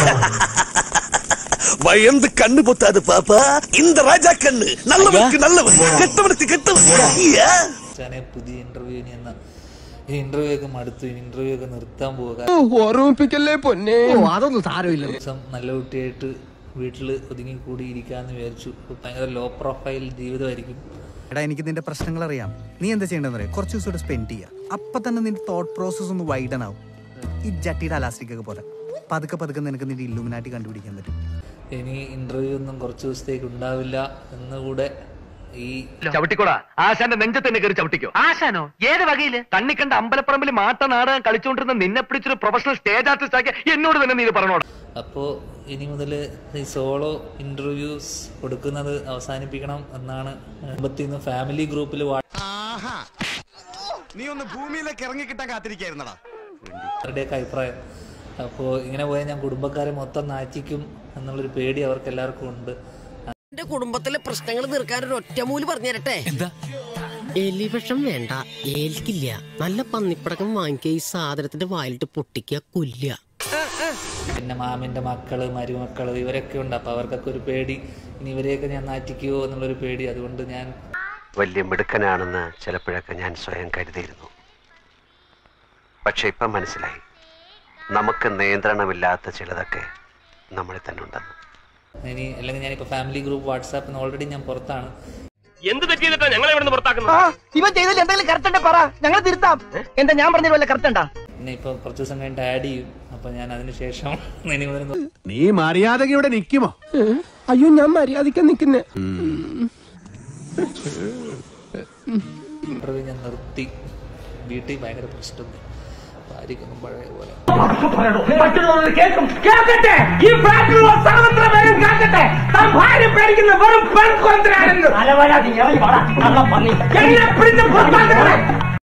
பயந்து கண்ணு பொத்தாது பாப்பா இந்த ராஜா கண்ணு நல்லவனுக்கு நல்லவன் கெட்டவனுக்கு கெட்டவன் ஐயா. അച്ഛനെ പുതിയ ഇന്റർവ്യൂ ഇനി എന്നാ ഈ ഇന്റർവ്യൂ ഒക്കെ മടുത്തു ഇന്റർവ്യൂ ഒക്കെ നിർത്താൻ പോവുക ഓർമ്മിപ്പിക്കല്ലേ പൊന്നെ അതൊന്നും സാരമില്ല ദിവസം നല്ല കുട്ടിയായിട്ട് വീട്ടിൽ ഒതുങ്ങി കൂടി ഇരിക്കാന്ന് വിചാരിച്ചു ഭയങ്കര ലോ പ്രൊഫൈൽ ജീവിതമായിരിക്കും എടാ എനിക്ക് നിന്റെ പ്രശ്നങ്ങൾ അറിയാം നീ എന്താ ചെയ്യേണ്ടതെന്ന് അറിയാം കുറച്ച് ദിവസം ഇവിടെ സ്പെൻഡ് ചെയ്യുക അപ്പൊ തന്നെ നിന്റെ തോട്ട് പ്രോസസ് ഒന്ന് വൈഡൻ ആവും ഈ ജട്ടിയുടെ അലാസ്റ്റിക് ഒക്കെ പോലെ പതുക്കെ പതുക്കെ നിനക്ക് നിന്റെ ഇല്ലുമിനാറ്റി കണ്ടുപിടിക്കാൻ പറ്റും ഇനി ഇന്റർവ്യൂ ഒന്നും കുറച്ച് ദിവസത്തേക്ക് ഉണ്ടാവില്ല എന്നുകൂടെ ഈ ചവിട്ടിക്കോടാ ആശാന്റെ നെഞ്ചത്ത് തന്നെ കയറി ചവിട്ടിക്കോ ആശാനോ ഏത് വകയില് തണ്ണിക്കണ്ട അമ്പലപ്പറമ്പിൽ മാട്ട നാടകം കളിച്ചുകൊണ്ടിരുന്ന നിന്നെ പിടിച്ചൊരു പ്രൊഫഷണൽ സ്റ്റേജ് ആർട്ടിസ്റ്റ് ആക്കി എന്നോട് തന്നെ നീ ഇത് പറഞ്ഞോടാ അപ്പോൾ ഇനി മുതൽ ഈ സോളോ ഇന്റർവ്യൂസ് കൊടുക്കുന്നത് അവസാനിപ്പിക്കണം എന്നാണ് കുടുംബത്തിൽ നിന്ന് ഫാമിലി ഗ്രൂപ്പിൽ നീ ഒന്ന് ഭൂമിയിലേക്ക് ഇറങ്ങിക്കിട്ടാൻ കാത്തിരിക്കായിരുന്നടാ അവരുടെയൊക്കെ അഭിപ്രായം അപ്പോൾ ഇങ്ങനെ പോയാൽ ഞാൻ കുടുംബക്കാരെ മൊത്തം നാറ്റിക്കും എന്നുള്ളൊരു പേടി അവർക്ക് എല്ലാവർക്കും ഉണ്ട് എന്റെ കുടുംബത്തിലെ പ്രശ്നങ്ങൾ തീർക്കാൻ ഒരു ഒറ്റമൂല് പറഞ്ഞു തരട്ടെ എലിവിഷം വേണ്ട ഏൽക്കില്ല നല്ല പന്നിപ്പടക്കം വാങ്ങിക്കുക ഈ സാധനത്തിന്റെ വായിലിട്ട് പൊട്ടിക്കുക കൊല്ലുക പിന്നെ മാമിൻ്റെ മക്കള് മരുമക്കള് ഇവരൊക്കെ ഉണ്ട് അപ്പോൾ അവർക്കൊക്കെ ഒരു പേടി ഇനി ഇവരെയൊക്കെ ഞാൻ നാറ്റിക്കുമോ എന്നുള്ളൊരു പേടി അതുകൊണ്ട് ഞാൻ വലിയ മിടുക്കനാണെന്ന് ചിലപ്പോഴൊക്കെ ഞാൻ സ്വയം കരുതിയിരുന്നു പക്ഷെ ഇപ്പം മനസ്സിലായി നമുക്ക് നിയന്ത്രണമില്ലാത്ത ചിലതൊക്കെ നമ്മളിൽ തന്നെ ഉണ്ടെന്ന് ഇനി അല്ലെങ്കിൽ ഞാനിപ്പോൾ ഫാമിലി ഗ്രൂപ്പ് വാട്സാപ്പിൽ നിന്ന് ഓൾറെഡി ഞാൻ പുറത്താണ് എന്ത് തെറ്റ് ചെയ്തിട്ടാ ഞങ്ങളെ ഇവിടെ പുറത്താക്കുന്നത് ഇവൻ ചെയ്തതിൽ എന്തെങ്കിലും കറക്റ്റ് ഉണ്ടെ പറ ഞങ്ങൾ തിരുത്താം എന്താ ഞാൻ പറഞ്ഞ വല്ല കറക്റ്റ് ഉണ്ടാ പിന്നെ ഇപ്പോൾ കുറച്ച് ദിവസം കഴിഞ്ഞിട്ട് ആഡ് ചെയ്യും അപ്പോൾ ഞാൻ അതിന് ശേഷം ഇനി മുതൽ നീ മര്യാദക്ക് ഇവിടെ നിൽക്കുമോ അയ്യോ ഞാൻ മര്യാദയ്ക്ക് നിൽക്കുന്നേ ഇന്റർവ്യൂ ഞാൻ നിർത്തി വീട്ടിൽ ഭയങ്കര പ്രശ്നം ഭാര്യക്കൊന്നും പഴയ പോലെ കേൾക്കട്ടെ ഈ ഫ്ലാറ്റിലുള്ള സർവത്ര പേരും കേൾക്കട്ടെ താൻ ഭാര്യ പേടിക്കുന്ന വെറും പെൺകൊന്തനാണെന്ന് എന്നെ പിടിച്ച് പുറത്താക്കണേ